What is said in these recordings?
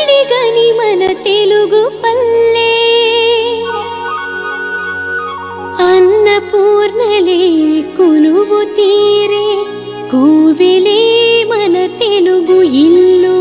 వేడిగని మన తెలుగు పల్లె అన్నపూర్ణలే కొలువు తీరే కోవిలే మన తెలుగు ఇల్లు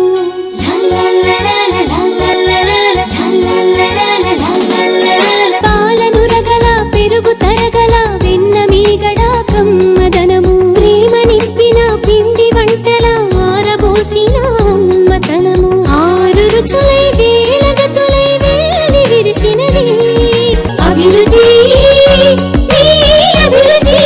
పాలను రగల పెరుగు తరగల వెన్న మీగడ కమ్మదనము ప్రేమ నింపిన పిండి వంటల ఆరబోసిన అమ్మతనము ఆరు రుచులై వేళగతులై వేళని విరిసినది అభిరుచి నీ అభిరుచి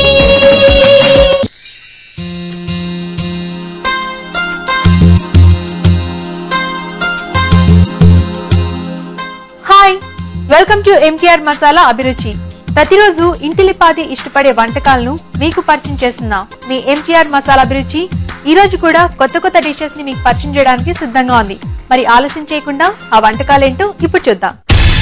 hi welcome to MTR masala అభిరుచి ప్రతిరోజు ఇంటిలిపాది ఇష్టపడే వంటకాలను మీకు పరిచయం చేస్తున్న మీ ఎంటీఆర్ మసాలా అభిరుచి ఈ రోజు కూడా కొత్త కొత్త డిషెస్ ని మీకు పరిచయం చేయడానికి సిద్ధంగా ఉంది మరి ఆలస్యం చేయకుండా ఆ వంటకాలు ఏంటో ఇప్పుడు చూద్దాం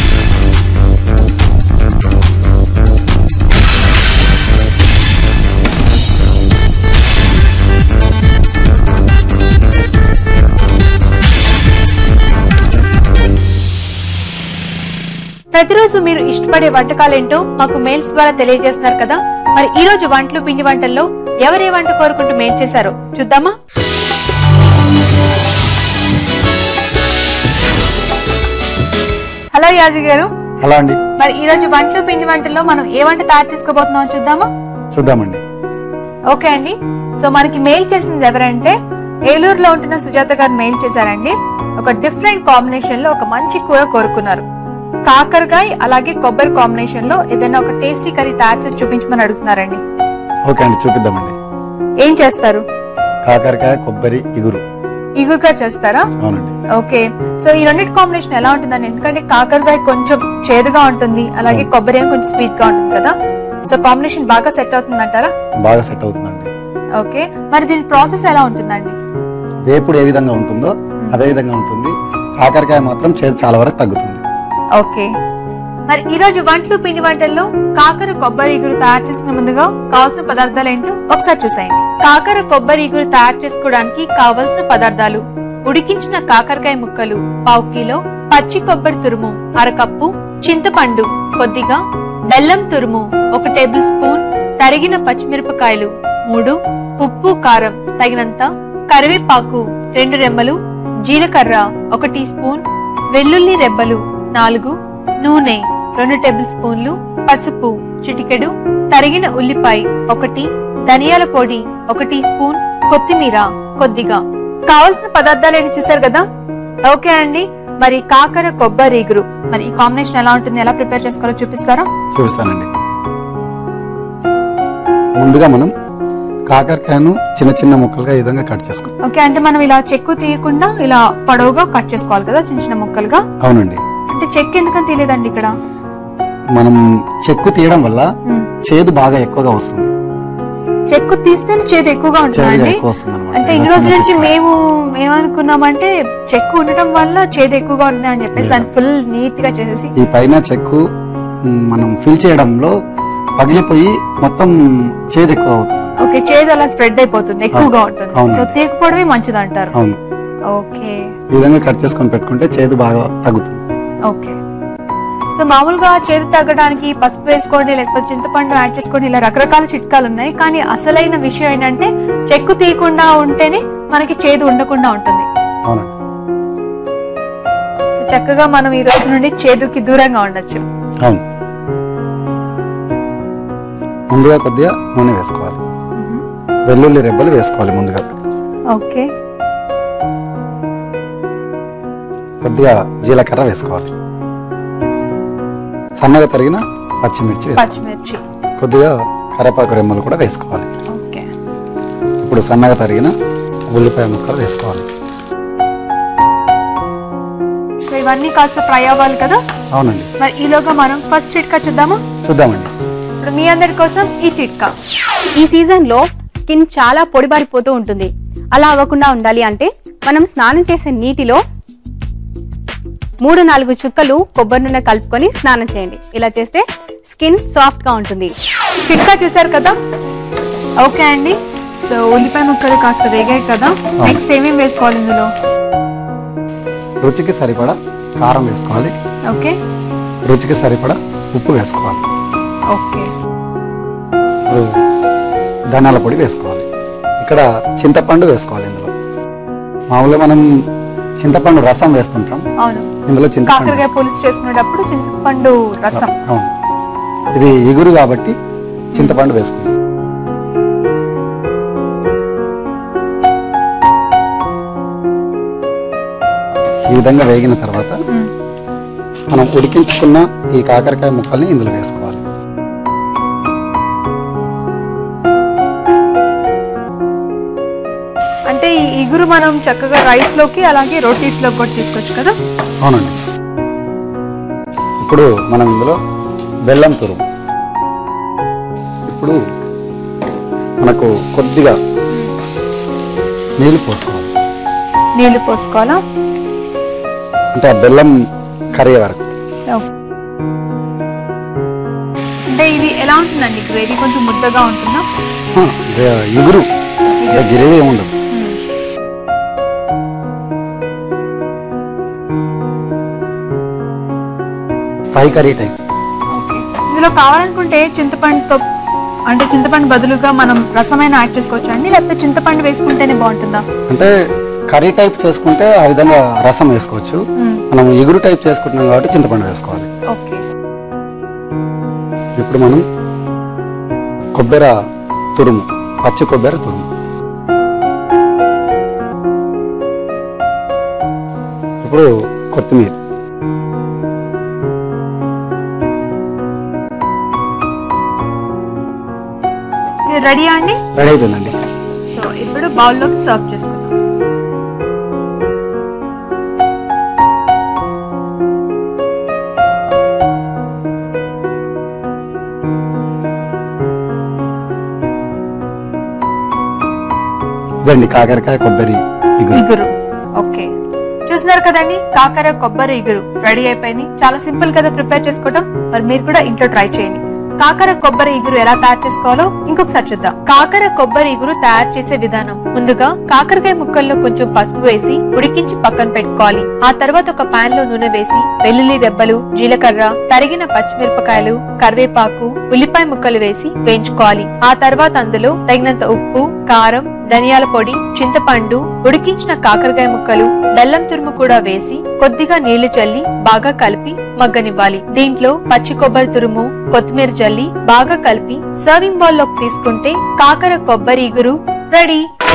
ప్రతిరోజు మీరు ఇష్టపడే వంటకాలేంటో మాకు మెయిల్స్ ద్వారా తెలియజేస్తున్నారు కదా మరి ఈ రోజు వంటలు పిండి వంటల్లో ఎవరే వంట కోరుకుంటూ మెయిల్ చేశారో చూద్దామా హలో యాజి గారు హలో అండి మరి ఈ రోజు వంటలు పిండి వంటల్లో మనం ఏ వంట తయారు చేసుకోబోతున్నాం చూద్దామా చూద్దామండి ఓకే అండి సో మనకి మెయిల్ చేసింది ఎవరంటే ఏలూరులో ఉంటున్న సుజాత గారు మెయిల్ చేశారండి ఒక డిఫరెంట్ కాంబినేషన్ లో ఒక మంచి కూర కోరుకున్నారు కాకరకాయ అలాగే కొబ్బరి కాంబినేషన్ లో ఏదైనా ఒక టేస్టీ కర్రీ తయారు చేసి చూపించమని అడుగుతున్నారండి ఓకే అండి చూపిద్దామండి ఏం చేస్తారు కాకరకాయ కొబ్బరి ఇగురు ఇగురుగా చేస్తారా అవునండి ఓకే సో ఈ రెండింటి కాంబినేషన్ ఎలా ఉంటుందండి ఎందుకంటే కాకరకాయ కొంచెం చేదుగా ఉంటుంది అలాగే కొబ్బరి ఏమో కొంచెం స్వీట్ గా ఉంటుంది కదా సో కాంబినేషన్ బాగా సెట్ అవుతుంది అంటారా బాగా సెట్ అవుతుందండి ఓకే మరి దీని ప్రాసెస్ ఎలా ఉంటుందండి వేపుడు ఏ విధంగా ఉంటుందో అదే విధంగా ఉంటుంది కాకరకాయ మాత్రం చేదు చాలా వరకు తగ్గుతుంది ఓకే మరి ఈ రోజు వంటలు పిండి వంటల్లో కాకర కొబ్బరి ఇగురు తయారు చేసుకునే ముందుగా కావాల్సిన పదార్థాలు ఏంటో ఒకసారి చూసేయండి కాకర కొబ్బరి ఇగురు తయారు చేసుకోవడానికి కావలసిన పదార్థాలు ఉడికించిన కాకరకాయ ముక్కలు పావు కిలో పచ్చి కొబ్బరి తురుము అరకప్పు చింతపండు కొద్దిగా బెల్లం తురుము ఒక టేబుల్ స్పూన్ తరిగిన పచ్చిమిరపకాయలు మూడు ఉప్పు కారం తగినంత కరివేపాకు రెండు రెమ్మలు జీలకర్ర ఒక టీ స్పూన్ వెల్లుల్లి రెబ్బలు నాలుగు నూనె రెండు టేబుల్ స్పూన్లు పసుపు చిటికెడు తరిగిన ఉల్లిపాయ ఒకటి ధనియాల పొడి ఒక టీ స్పూన్ కొత్తిమీర కొద్దిగా కావలసిన పదార్థాలు ఏంటి చూసారు కదా ఓకే అండి మరి కాకర కొబ్బరి ఇగురు మరి ఈ కాంబినేషన్ ఎలా ఉంటుంది ఎలా ప్రిపేర్ చేసుకోవాలో చూపిస్తారా చూపిస్తానండి ముందుగా మనం కాకరకాయను చిన్న చిన్న ముక్కలుగా ఈ విధంగా కట్ చేసుకో ఓకే అంటే మనం ఇలా చెక్కు తీయకుండా ఇలా పొడవుగా కట్ చేసుకోవాలి కదా చిన్న చిన్న ముక్కలుగా అవునండి అంటే చెక్ ఎందుకని తెలియదండి ఇక్కడ మనం చెక్కు తీయడం వల్ల మ్మ్. చేదు బాగా ఎక్కువగా వస్తుంది చెక్కు తీస్తేనే చేదు ఎక్కువగా చేదుగా ఉంటుందండి ఎక్కువ వస్తుంది అనమాట అంటే ఇన్ని రోజుల నుంచి మేము ఏమనుకున్నామంటే చెక్కు ఉండటం వల్ల చేదు ఎక్కువగా ఉంటుంది అని చెప్పేసి దాన్ని ఫుల్ నీట్ గా చేసేసి ఈ పైన చెక్కు మ్, మనం ఫిల్ చేయడంలో పగిలిపోయి మొత్తం చేదు ఎక్కువ అవుతుంది ఓకే చేదు అలా స్ప్రెడ్ అయిపోతుంది ఎక్కువగా ఉంటుంది అవునండి. సో తీయకపోవడమే మంచిది అంటారు అవును ఓకే ఈ విధంగా కట్ చేసుకొని పెట్టుకుంటే చేదు బాగా తగ్గుతుంది ఓకే సో మామూలుగా చేదు తగ్గడానికి పసుపు వేసుకోండి లేకపోతే చింతపండు యాడ్ చేసుకోండి ఇలా రకరకాల చిట్కాలు ఉన్నాయి కానీ అసలైన విషయం ఏంటంటే చెక్కు తీయకుండా ఉంటేనే మనకి చేదు ఉండకుండా ఉంటుంది అవునండి సో చక్కగా మనం ఈ రోజు నుండి చేదుకి దూరంగా ఉండొచ్చు అవును ముందుగా కొద్దిగా నూనె వేసుకోవాలి వెల్లుల్లి రెబ్బలు వేసుకోవాలి ముందుగా ఓకే కొద్దిగా జీలకర్ర వేసుకోవాలి సన్నగా తరిగిన పచ్చిమిర్చి వేసుకోవాలి. పచ్చిమిర్చి కొద్దిగా కరేపాకు రెమ్మలు కూడా వేసుకోవాలి ఓకే ఇప్పుడు సన్నగా తరిగిన ఉల్లిపాయ ముక్కలు వేసుకోవాలి సో ఇవన్నీ కాస్త ఫ్రై అవ్వాలి కదా అవునండి మరి ఈలోగా మనం ఫస్ట్ చిట్కా చూద్దామా చూద్దామండి ఇప్పుడు మీ అందరి కోసం ఈ చిట్కా ఈ సీజన్ లో స్కిన్ చాలా పొడిబారిపోతూ ఉంటుంది అలా అవ్వకుండా ఉండాలి అంటే మనం స్నానం చేసే నీటిలో మూడు నాలుగు చుక్కలు కొబ్బరి నూనె కలుపుకొని స్నానం చేయండి ఇలా చేస్తే స్కిన్ సాఫ్ట్ గా ఉంటుంది చిట్కా చూసారు కదా ఓకే అండి సో ఉల్లిపాయ ముక్కలు కాస్త వేగాయి కదా నెక్స్ట్ ఏమేమి వేసుకోవాలి ఇందులో రుచికి సరిపడా కారం వేసుకోవాలి ఓకే రుచికి సరిపడా ఉప్పు వేసుకోవాలి ఓకే ఇప్పుడు ధనియాల పొడి వేసుకోవాలి ఇక్కడ చింతపండు వేసుకోవాలి ఇందులో మామూలుగా మనం చింతపండు రసం వేస్తుంటాం అవును ఇందులో చింతపండు కాకరకాయ పులుసు చేసుకునేటప్పుడు చింతపండు రసం అవును ఇది ఇగురు కాబట్టి చింతపండు వేసుకుంటాం ఈ విధంగా వేగిన తర్వాత మ్మ్. మనం ఉడికించుకున్న ఈ కాకరకాయ ముక్కల్ని ఇందులో వేసుకోవాలి అంటే ఈ ఇగురు మనం చక్కగా రైస్ లోకి అలాగే రోటీస్ లోకి కూడా తీసుకోవచ్చు కదా అవునండి ఇప్పుడు మనం ఇందులో బెల్లం తురుము ఇప్పుడు మనకు కొద్దిగా నీళ్ళు పోసుకోవాలి నీళ్లు పోసుకోవాలా అంటే ఆ బెల్లం కరిగే వరకు అంటే ఇది ఎలా ఉంటుందండి గ్రేవీ కొంచెం ముద్దగా ఉంటుందా ఆ, ఇదే ఇగురు ఇదే గిరేవీ ఏమి ఉండదు ఫ్రై కర్రీ టైప్ ఓకే ఇందులో కావాలనుకుంటే చింతపండుతో అంటే చింతపండు బదులుగా మనం రసమైన యాడ్ చేసుకోవచ్చా అండి లేకపోతే చింతపండు వేసుకుంటేనే బాగుంటుందా అంటే కర్రీ టైప్ చేసుకుంటే ఆ విధంగా రసం వేసుకోవచ్చు మ్మ్. మనం ఇగురు టైప్ చేసుకుంటున్నాం కాబట్టి చింతపండు వేసుకోవాలి ఓకే ఇప్పుడు మనం కొబ్బెర తురుము పచ్చి కొబ్బరి తురుము ఇప్పుడు కొత్తిమీర ఇది రెడీయా అండి రెడీ అయిపోయిందండి సో ఇప్పుడు బౌల్లోకి సర్వ్ చేసుకుందాం ఇదండి కాకరకాయ కొబ్బరి ఇగురు ఇగురు ఓకే చూస్తున్నారు కదండి కాకర కొబ్బరి ఇగురు రెడీ అయిపోయింది చాలా సింపుల్ కదా ప్రిపేర్ చేసుకోవడం మరి మీరు కూడా ఇంట్లో ట్రై చేయండి కాకర కొబ్బరి ఇగురు ఎలా తయారు చేసుకోవాలో ఇంకొకసారి చూద్దాం కాకర కొబ్బరి ఇగురు తయారు చేసే విధానం ముందుగా కాకరకాయ ముక్కల్లో కొంచెం పసుపు వేసి ఉడికించి పక్కన పెట్టుకోవాలి ఆ తర్వాత ఒక పాన్ లో నూనె వేసి వెల్లుల్లి రెబ్బలు జీలకర్ర తరిగిన పచ్చిమిరపకాయలు కరివేపాకు ఉల్లిపాయ ముక్కలు వేసి వేయించుకోవాలి ఆ తర్వాత అందులో తగినంత ఉప్పు కారం ధనియాల పొడి చింతపండు ఉడికించిన కాకరకాయ ముక్కలు బెల్లం తురుము కూడా వేసి కొద్దిగా నీళ్లు చల్లి బాగా కలిపి మగ్గనివ్వాలి దీంట్లో పచ్చి కొబ్బరి తురుము కొత్తిమీర జల్లి బాగా కలిపి సర్వింగ్ బౌల్ లోకి తీసుకుంటే కాకర కొబ్బరి ఇగురు రెడీ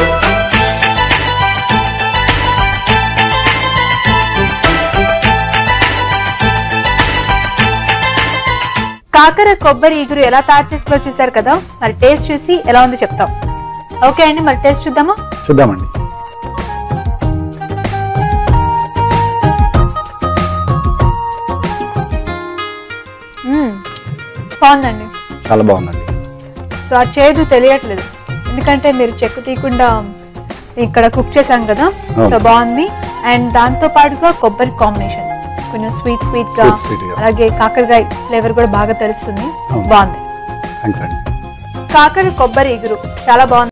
కాకర కొబ్బరి ఇగురు ఎలా తయారు చేసుకోవాలో చూసారు కదా మరి టేస్ట్ చూసి ఎలా ఉందో చెప్తాం ఓకే అండి మరి టేస్ట్ చూద్దామా చూద్దామండి మ్మ్. బాగుందండి చాలా బాగుందండి సో ఆ చేదు తెలియట్లేదు ఎందుకంటే మీరు చెక్కు తీయకుండా ఇక్కడ కుక్ చేశాం కదా అవును. సో బాగుంది అండ్ దాంతో పాటుగా కొబ్బరి కాంబినేషన్ కొంచెం స్వీట్ స్వీట్ గా Sweet, sweet గా. అలాగే కాకరకాయ ఫ్లేవర్ కూడా బాగా తెలుస్తుంది అవును. బాగుంది థ్యాంక్స్ అండి కాకర కొబ్బరి ఇగురు చాలా బాగుంది